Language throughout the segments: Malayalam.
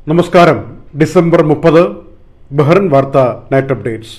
നമസ്കാരം ഡിസംബർ മുപ്പത് ബഹ്റൻ വാർത്ത നൈറ്റ് അപ്ഡേറ്റ്സ്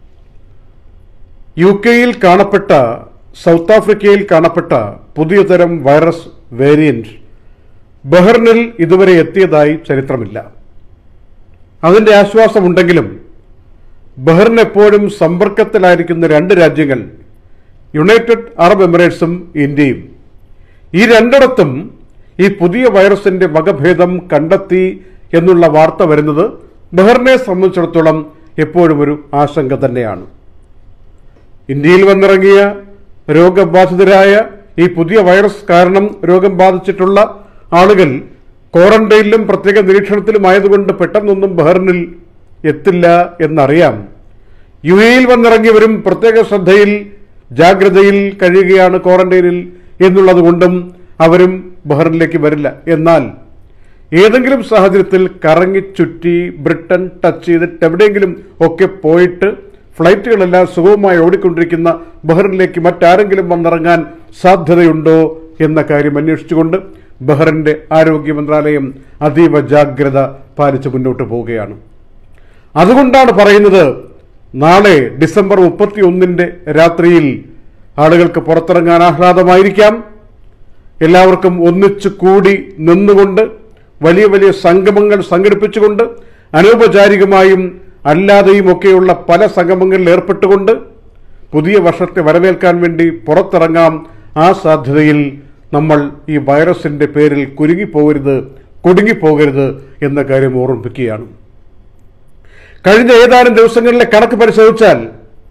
യു കെയിൽ കാണപ്പെട്ട സൗത്ത് ആഫ്രിക്കയിൽ കാണപ്പെട്ട പുതിയ തരം വൈറസ് വേരിയന്റ് ബഹ്റിനിൽ ഇതുവരെ എത്തിയതായി ചരിത്രമില്ല അതിന്റെ ആശ്വാസമുണ്ടെങ്കിലും ബഹ്റിൻ എപ്പോഴും സമ്പർക്കത്തിലായിരിക്കുന്ന രണ്ട് രാജ്യങ്ങൾ യുണൈറ്റഡ് അറബ് എമിറേറ്റ്സും ഇന്ത്യയും ഈ രണ്ടിടത്തും ഈ പുതിയ വൈറസിന്റെ വകഭേദം കണ്ടെത്തി എന്നുള്ള വാർത്ത വരുന്നത് ബഹ്റിനെ സംബന്ധിച്ചിടത്തോളം എപ്പോഴും ഒരു ആശങ്ക തന്നെയാണ് ഇന്ത്യയിൽ വന്നിറങ്ങിയ രോഗബാധിതരായ ഈ പുതിയ വൈറസ് കാരണം രോഗം ബാധിച്ചിട്ടുള്ള ആളുകൾ ക്വാറന്റൈനിലും പ്രത്യേക നിരീക്ഷണത്തിലും ആയതുകൊണ്ട് പെട്ടെന്നൊന്നും ബഹ്റിനിൽ എത്തില്ല എന്നറിയാം യു എയിൽ വന്നിറങ്ങിയവരും പ്രത്യേക ശ്രദ്ധയിൽ ജാഗ്രതയിൽ കഴിയുകയാണ് ക്വാറന്റൈനിൽ എന്നുള്ളതുകൊണ്ടും അവരും ബഹ്റിനിലേക്ക് വരില്ല എന്നാൽ ഏതെങ്കിലും സാഹചര്യത്തിൽ കറങ്ങി ചുറ്റി ബ്രിട്ടൻ ടച്ച് ചെയ്തിട്ട് എവിടെയെങ്കിലും ഒക്കെ പോയിട്ട് ഫ്ലൈറ്റുകളെല്ലാം സുഗമമായി ഓടിക്കൊണ്ടിരിക്കുന്ന ബഹ്റിനിലേക്ക് മറ്റാരെങ്കിലും വന്നിറങ്ങാൻ സാധ്യതയുണ്ടോ എന്ന കാര്യം അന്വേഷിച്ചുകൊണ്ട് ബഹ്റിന്റെ ആരോഗ്യ മന്ത്രാലയം അതീവ ജാഗ്രത പാലിച്ച് മുന്നോട്ട് പോവുകയാണ് അതുകൊണ്ടാണ് പറയുന്നത് നാളെ ഡിസംബർ മുപ്പത്തി ഒന്നിന്റെ രാത്രിയിൽ ആളുകൾക്ക് പുറത്തിറങ്ങാൻ ആഹ്ലാദമായിരിക്കാം എല്ലാവർക്കും ഒന്നിച്ചു കൂടി നിന്നുകൊണ്ട് വലിയ വലിയ സംഗമങ്ങൾ സംഘടിപ്പിച്ചുകൊണ്ട് അനൗപചാരികമായും അല്ലാതെയും ഒക്കെയുള്ള പല സംഗമങ്ങളിൽ ഏർപ്പെട്ടുകൊണ്ട് പുതിയ വർഷത്തെ വരവേൽക്കാൻ വേണ്ടി പുറത്തിറങ്ങാം ആ സാധ്യതയിൽ നമ്മൾ ഈ വൈറസിന്റെ പേരിൽ കുരുങ്ങിപ്പോകരുത് കുടുങ്ങിപ്പോകരുത് എന്ന കാര്യം ഓർമ്മിപ്പിക്കുകയാണ് കഴിഞ്ഞ ഏതാനും ദിവസങ്ങളിലെ കണക്ക് പരിശോധിച്ചാൽ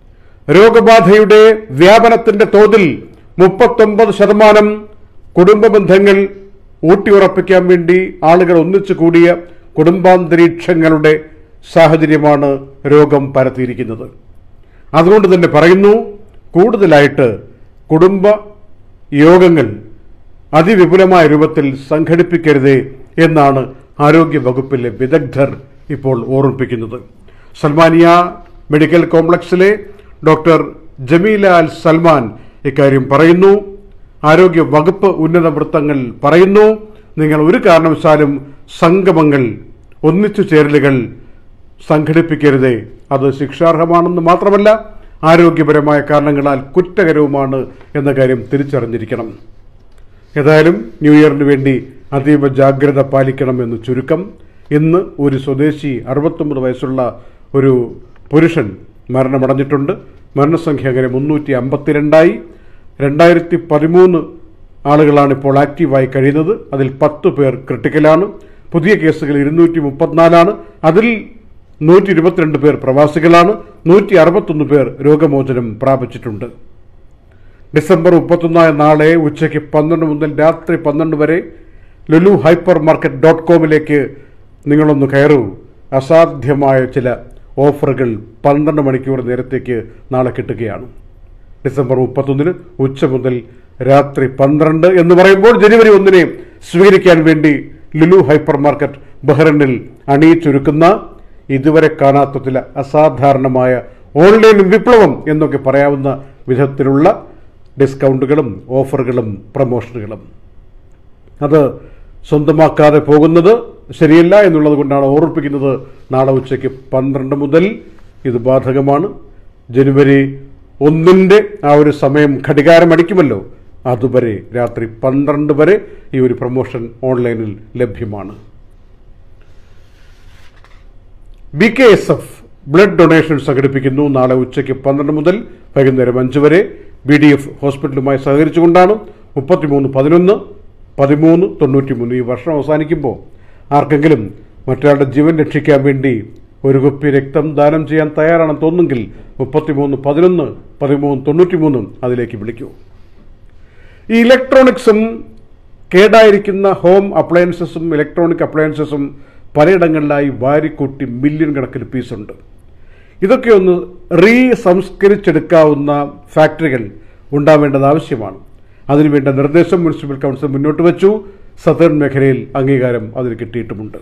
രോഗബാധയുടെ വ്യാപനത്തിന്റെ തോതിൽ മുപ്പത്തൊമ്പത് ശതമാനം കുടുംബ ബന്ധങ്ങൾ ഊട്ടിയുറപ്പിക്കാൻ വേണ്ടി ആളുകൾ ഒന്നിച്ചു കൂടിയ കുടുംബാന്തരീക്ഷങ്ങളുടെ സാഹചര്യമാണ് രോഗം പരത്തിയിരിക്കുന്നത് അതുകൊണ്ട് തന്നെ പറയുന്നു കൂടുതലായിട്ട് കുടുംബ യോഗങ്ങൾ അതിവിപുലമായ രൂപത്തിൽ സംഘടിപ്പിക്കരുതേ എന്നാണ് ആരോഗ്യ വകുപ്പിലെ വിദഗ്ധർ ഇപ്പോൾ ഓർമ്മിപ്പിക്കുന്നത് സൽമാനിയ മെഡിക്കൽ കോംപ്ലക്സിലെ ഡോക്ടർ ജമീല അൽ സൽമാൻ ഇക്കാര്യം പറയുന്നു ആരോഗ്യ വകുപ്പ് ഉന്നത വൃത്തങ്ങൾ പറയുന്നു നിങ്ങൾ ഒരു കാരണവശാലും സംഗമങ്ങൾ ഒന്നിച്ചു ചേരലുകൾ സംഘടിപ്പിക്കരുതേ അത് ശിക്ഷാർഹമാണെന്ന് മാത്രമല്ല ആരോഗ്യപരമായ കാരണങ്ങളാൽ കുറ്റകരവുമാണ് എന്ന കാര്യം തിരിച്ചറിഞ്ഞിരിക്കണം ഏതായാലും ന്യൂ ഇയറിന് വേണ്ടി അതീവ ജാഗ്രത പാലിക്കണമെന്ന് ചുരുക്കം ഇന്ന് ഒരു സ്വദേശി അറുപത്തൊമ്പത് വയസ്സുള്ള ഒരു പുരുഷൻ മരണമടഞ്ഞിട്ടുണ്ട് മരണസംഖ്യ അങ്ങനെ മുന്നൂറ്റി അമ്പത്തിരണ്ടായി രണ്ടായിരത്തി പതിമൂന്ന് ആളുകളാണ് ഇപ്പോൾ ആക്റ്റീവായി കഴിയുന്നത് അതിൽ പത്ത് പേർ ക്രിട്ടിക്കലാണ് പുതിയ കേസുകൾ ഇരുന്നൂറ്റി മുപ്പത്തിനാലാണ് അതിൽ നൂറ്റി ഇരുപത്തിരണ്ട് പേർ പ്രവാസികളാണ് നൂറ്റി അറുപത്തൊന്ന് പേർ രോഗമോചനം പ്രാപിച്ചിട്ടുണ്ട് ഡിസംബർ മുപ്പത്തൊന്നായ നാളെ ഉച്ചയ്ക്ക് പന്ത്രണ്ട് മുതൽ രാത്രി പന്ത്രണ്ട് വരെ ലുലു ഹൈപ്പർ മാർക്കറ്റ് ഡോട്ട് കോമിലേക്ക് നിങ്ങളൊന്ന് കയറൂ അസാധ്യമായ ചില ഓഫറുകൾ പന്ത്രണ്ട് മണിക്കൂർ നേരത്തേക്ക് നാളെ കിട്ടുകയാണ് ഡിസംബർ മുപ്പത്തൊന്നിന് ഉച്ച മുതൽ രാത്രി പന്ത്രണ്ട് എന്ന് പറയുമ്പോൾ ജനുവരി ഒന്നിനെ സ്വീകരിക്കാൻ വേണ്ടി ലുലു ഹൈപ്പർ മാർക്കറ്റ് ബഹ്റൈനിൽ അണിയിച്ചൊരുക്കുന്ന ഇതുവരെ കാണാത്ത ചില അസാധാരണമായ ഓൺലൈൻ വിപ്ലവം എന്നൊക്കെ പറയാവുന്ന വിധത്തിലുള്ള ഡിസ്കൗണ്ടുകളും ഓഫറുകളും പ്രമോഷനുകളും അത് സ്വന്തമാക്കാതെ പോകുന്നത് ശരിയല്ല എന്നുള്ളത് കൊണ്ടാണ് ഓർമ്മിപ്പിക്കുന്നത് നാളെ ഉച്ചയ്ക്ക് പന്ത്രണ്ട് മുതൽ ഇത് ബാധകമാണ് ജനുവരി ഒന്നിൻ്റെ ആ ഒരു സമയം ഘടികാരമടിക്കുമല്ലോ അതുവരെ രാത്രി പന്ത്രണ്ട് വരെ ഈ ഒരു പ്രൊമോഷൻ ഓൺലൈനിൽ ലഭ്യമാണ് B K S F blood donation സംഘടിപ്പിക്കുന്നു നാളെ ഉച്ചയ്ക്ക് പന്ത്രണ്ട് മുതൽ വൈകുന്നേരം അഞ്ച് വരെ ബി ഡി എഫ് ഹോസ്പിറ്റലുമായി സഹകരിച്ചുകൊണ്ടാണ് മുപ്പത്തിമൂന്ന് പതിനൊന്ന് പതിമൂന്ന് തൊണ്ണൂറ്റിമൂന്ന് ഈ വർഷം അവസാനിക്കുമ്പോൾ ആർക്കെങ്കിലും മറ്റൊരാളുടെ ജീവൻ രക്ഷിക്കാൻ വേണ്ടി ഒരു കുപ്പി രക്തം ദാനം ചെയ്യാൻ തയ്യാറാണെന്ന് തോന്നുമെങ്കിൽ മുപ്പത്തിമൂന്ന് പതിനൊന്ന് പതിമൂന്ന് തൊണ്ണൂറ്റിമൂന്നും അതിലേക്ക് വിളിക്കൂ ഈ ഇലക്ട്രോണിക്സും കേടായിരിക്കുന്ന ഹോം അപ്ലയൻസസും ഇലക്ട്രോണിക് അപ്ലയൻസസും പലയിടങ്ങളിലായി വാരിക്കൂട്ടി മില്യൺ കണക്കിന് പീസുണ്ട് ഇതൊക്കെ ഒന്ന് റീ സംസ്കരിച്ചെടുക്കാവുന്ന ഫാക്ടറികൾ ഉണ്ടാവേണ്ടത് ആവശ്യമാണ് അതിനുവേണ്ട നിർദ്ദേശം മുനിസിപ്പൽ കൗൺസിൽ മുന്നോട്ട് വച്ചു സദേൺ മേഖലയിൽ അംഗീകാരം അതിന് കിട്ടിയിട്ടുമുണ്ട്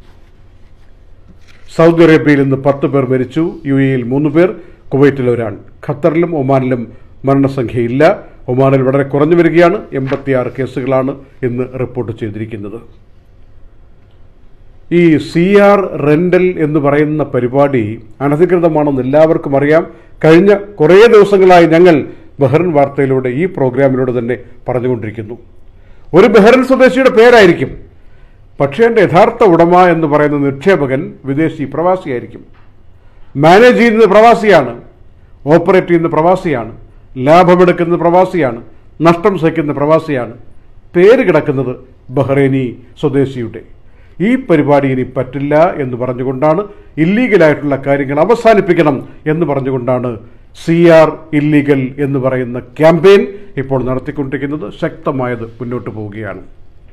സൗദി അറേബ്യയിൽ ഇന്ന് പത്ത് പേർ മരിച്ചു യു എയിൽ മൂന്ന് പേർ കുവൈറ്റിൽ ഒരാൾ ഖത്തറിലും ഒമാനിലും മരണസംഖ്യയില്ല ഒമാനിൽ വളരെ കുറഞ്ഞു വരികയാണ് എൺപത്തിയാറ് കേസുകളാണ് ഇന്ന് റിപ്പോർട്ട് ചെയ്തിരിക്കുന്നത് ഈ സി ആർ റെൻ്റൽ എന്ന് പറയുന്ന പരിപാടി അനധികൃതമാണെന്ന് എല്ലാവർക്കും അറിയാം കഴിഞ്ഞ കുറേ ദിവസങ്ങളായി ഞങ്ങൾ ബഹ്റിൻ വാർത്തയിലൂടെ ഈ പ്രോഗ്രാമിലൂടെ തന്നെ പറഞ്ഞുകൊണ്ടിരിക്കുന്നു ഒരു ബഹ്റിൻ സ്വദേശിയുടെ പേരായിരിക്കും പക്ഷേ എൻ്റെ യഥാർത്ഥ ഉടമ എന്ന് പറയുന്ന നിക്ഷേപകൻ വിദേശി പ്രവാസിയായിരിക്കും മാനേജ് ചെയ്യുന്നത് പ്രവാസിയാണ് ഓപ്പറേറ്റ് ചെയ്യുന്ന പ്രവാസിയാണ് ലാഭമെടുക്കുന്നത് പ്രവാസിയാണ് നഷ്ടം സഹിക്കുന്ന പ്രവാസിയാണ് പേര് കിടക്കുന്നത് ബഹ്റൈനി സ്വദേശിയുടെ ഈ പരിപാടി ഇനി പറ്റില്ല എന്ന് പറഞ്ഞുകൊണ്ടാണ് ഇല്ലീഗലായിട്ടുള്ള കാര്യങ്ങൾ അവസാനിപ്പിക്കണം എന്ന് പറഞ്ഞുകൊണ്ടാണ് സി ആർ ഇല്ലീഗൽ എന്ന് പറയുന്ന ക്യാമ്പയിൻ ഇപ്പോൾ നടത്തിക്കൊണ്ടിരിക്കുന്നത് ശക്തമായത് മുന്നോട്ട് പോവുകയാണ്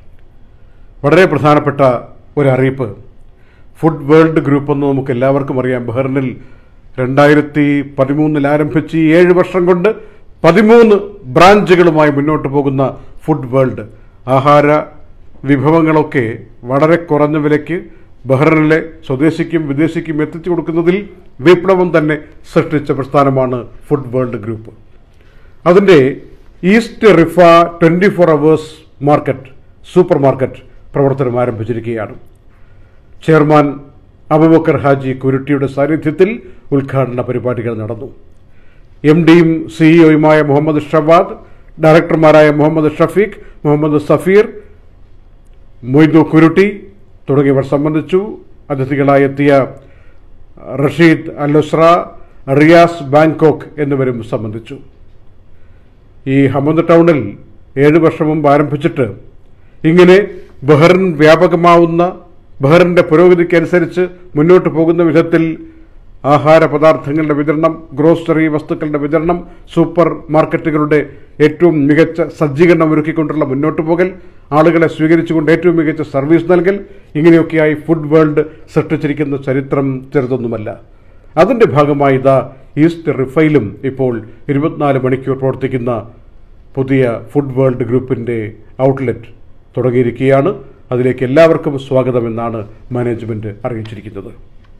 വളരെ പ്രധാനപ്പെട്ട ഒരു അറിയിപ്പ് ഫുഡ് വേൾഡ് ഗ്രൂപ്പ് എന്ന് നമുക്ക് എല്ലാവർക്കും അറിയാം ബഹ്റിനിൽ രണ്ടായിരത്തി പതിമൂന്നിൽ ആരംഭിച്ച് ഈ ഏഴ് വർഷം കൊണ്ട് പതിമൂന്ന് ബ്രാഞ്ചുകളുമായി മുന്നോട്ട് പോകുന്ന ഫുഡ് വേൾഡ് ആഹാര വിഭവങ്ങളൊക്കെ വളരെ കുറഞ്ഞ വിലയ്ക്ക് ബഹ്റിനിലെ സ്വദേശിക്കും വിദേശിക്കും എത്തിച്ചു കൊടുക്കുന്നതിൽ വിപ്ലവം തന്നെ സൃഷ്ടിച്ച പ്രസ്ഥാനമാണ് ഫുഡ് വേൾഡ് ഗ്രൂപ്പ് അതിൻ്റെ east Riffa twenty four hours market super market പ്രവർത്തനം ആരംഭിച്ചിരിക്കുകയാണ് ചെയർമാൻ അബുബക്കർ ഹാജി കുരുട്ടിയുടെ സാന്നിധ്യത്തിൽ ഉദ്ഘാടന പരിപാടികൾ നടന്നു എം ഡിയും സിഇഒയുമായ മുഹമ്മദ് ഷവാദ് ഡയറക്ടർമാരായ മുഹമ്മദ് ഷഫീഖ് മുഹമ്മദ് സഫീർ മൊയ്തു കുരുട്ടി തുടങ്ങിയവർ സംബന്ധിച്ചു അതിഥികളായി എത്തിയ റഷീദ് അലുസ്ര റിയാസ് ബാങ്കോക്ക് എന്നിവരും സംബന്ധിച്ചു ഈ ഹമദ് ടൗണിൽ ഏഴ് വർഷം മുമ്പ് ആരംഭിച്ചിട്ട് ഇങ്ങനെ ബഹ്റിൻ വ്യാപകമാവുന്ന ബഹ്റിൻ്റെ പുരോഗതിക്കനുസരിച്ച് മുന്നോട്ട് പോകുന്ന വിധത്തിൽ ആഹാര പദാർത്ഥങ്ങളുടെ വിതരണം ഗ്രോസറി വസ്തുക്കളുടെ വിതരണം സൂപ്പർ മാർക്കറ്റുകളുടെ ഏറ്റവും മികച്ച സജ്ജീകരണം ഒരുക്കിക്കൊണ്ടുള്ള മുന്നോട്ട് പോകൽ ആളുകളെ സ്വീകരിച്ചുകൊണ്ട് ഏറ്റവും മികച്ച സർവീസ് നൽകൽ ഇങ്ങനെയൊക്കെയായി ഫുഡ് വേൾഡ് സൃഷ്ടിച്ചിരിക്കുന്ന ചരിത്രം ചെറുതൊന്നുമല്ല അതിൻ്റെ ഭാഗമായി ഇതാ ഈസ്റ്റ് റിഫയിലും ഇപ്പോൾ ഇരുപത്തിനാല് മണിക്കൂർ പ്രവർത്തിക്കുന്ന പുതിയ ഫുഡ് വേൾഡ് ഗ്രൂപ്പിൻ്റെ ഔട്ട്ലെറ്റ് തുടങ്ങിയിരിക്കുകയാണ് അതിലേക്ക് എല്ലാവർക്കും സ്വാഗതമെന്നാണ് മാനേജ്മെൻറ്റ് അറിയിച്ചിരിക്കുന്നത്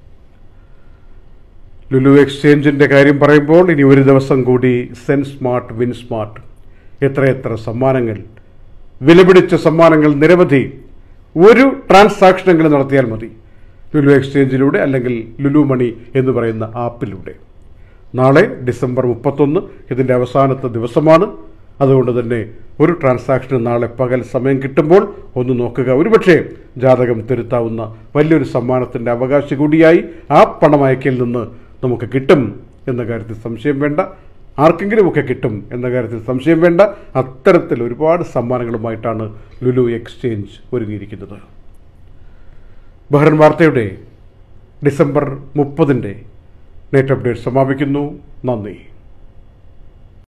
ലുലു എക്സ്ചേഞ്ചിൻ്റെ കാര്യം പറയുമ്പോൾ ഇനി ഒരു ദിവസം കൂടി സെൻ സ്മാർട്ട് വിൻ സ്മാർട്ട് എത്രയെത്ര സമ്മാനങ്ങൾ വിലപിടിച്ച സമ്മാനങ്ങൾ നിരവധി ഒരു ട്രാൻസാക്ഷനെങ്കിലും നടത്തിയാൽ മതി ലുലു എക്സ്ചേഞ്ചിലൂടെ അല്ലെങ്കിൽ ലുലു മണി എന്ന് പറയുന്ന ആപ്പിലൂടെ നാളെ ഡിസംബർ മുപ്പത്തൊന്ന് ഇതിൻ്റെ അവസാനത്തെ ദിവസമാണ് അതുകൊണ്ട് തന്നെ ഒരു ട്രാൻസാക്ഷന് നാളെ പകൽ സമയം കിട്ടുമ്പോൾ ഒന്ന് നോക്കുക ഒരുപക്ഷെ ജാതകം തിരുത്താവുന്ന വലിയൊരു സമ്മാനത്തിൻ്റെ അവകാശി കൂടിയായി ആ പണമയക്കിൽ നിന്ന് നമുക്ക് കിട്ടും എന്ന കാര്യത്തിൽ സംശയം വേണ്ട ആർക്കെങ്കിലുമൊക്കെ കിട്ടും എന്ന കാര്യത്തിൽ സംശയം വേണ്ട അത്തരത്തിൽ ഒരുപാട് സമ്മാനങ്ങളുമായിട്ടാണ് ലുലു എക്സ്ചേഞ്ച് ഒരുങ്ങിയിരിക്കുന്നത് ബഹ്റൻ വാർത്തയുടെ ഡിസംബർ മുപ്പതിൻ്റെ നെറ്റ് അപ്ഡേറ്റ് സമാപിക്കുന്നു നന്ദി